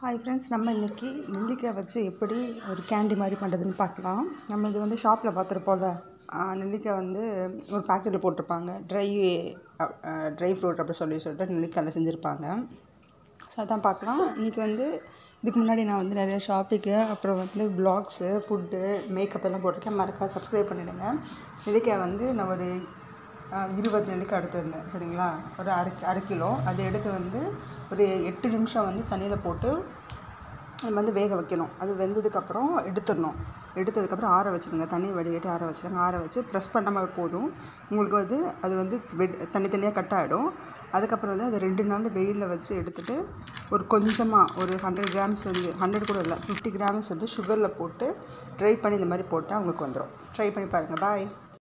hi friends நம்ம இன்றைக்கி நெல்லிக்காய் வச்சு எப்படி ஒரு கேண்டி மாதிரி பண்ணுறதுன்னு பார்க்கலாம் நம்ம இது வந்து ஷாப்பில் பார்த்துருப்போம்ல நெல்லிக்காய் வந்து ஒரு பாக்கெட்டில் போட்டிருப்பாங்க ட்ரை ட்ரை ஃப்ரூட் அப்படி சொல்லி சொல்லிட்டு நெல்லிக்காயில் செஞ்சுருப்பாங்க ஸோ அதான் பார்க்கலாம் இன்றைக்கி வந்து இதுக்கு முன்னாடி நான் வந்து நிறைய ஷாப்பிங்கு அப்புறம் வந்து ப்ளாக்ஸு ஃபுட்டு மேக்கப் எல்லாம் போட்டிருக்கேன் மறக்காம சப்ஸ்கிரைப் பண்ணிவிடுங்க நெல்லிக்காய் வந்து நான் ஒரு அஹ், இருபது நெல்லிக்காய் எடுத்திருந்தேன் சரிங்களா ஒரு அரை அரை கிலோ அதை எடுத்து வந்து ஒரு எட்டு நிமிஷம் வந்து தண்ணியில் போட்டு நம்ம வந்து வேக வைக்கணும் அது வெந்ததுக்கப்புறம் எடுத்துடணும் எடுத்ததுக்கப்புறம் ஆற வச்சுருங்க தண்ணி வடிகட்டி ஆற வச்சுருங்க ஆற வச்சு ப்ரெஸ் பண்ணாமல் போதும் உங்களுக்கு வந்து அது வந்து வெட் தனித்தனியாக கட் ஆகிடும் அதுக்கப்புறம் வந்து அது ரெண்டு நாள் வெயிலில் வச்சு எடுத்துகிட்டு ஒரு கொஞ்சமாக ஒரு ஹண்ட்ரட் கிராம்ஸ் வந்து ஹண்ட்ரட் கூட இல்லை ஃபிஃப்டி கிராம்ஸ் வந்து சுகரில் போட்டு ட்ரை பண்ணி இந்த மாதிரி போட்டால் உங்களுக்கு வந்துடும் ட்ரை பண்ணி பாருங்கள் பாய்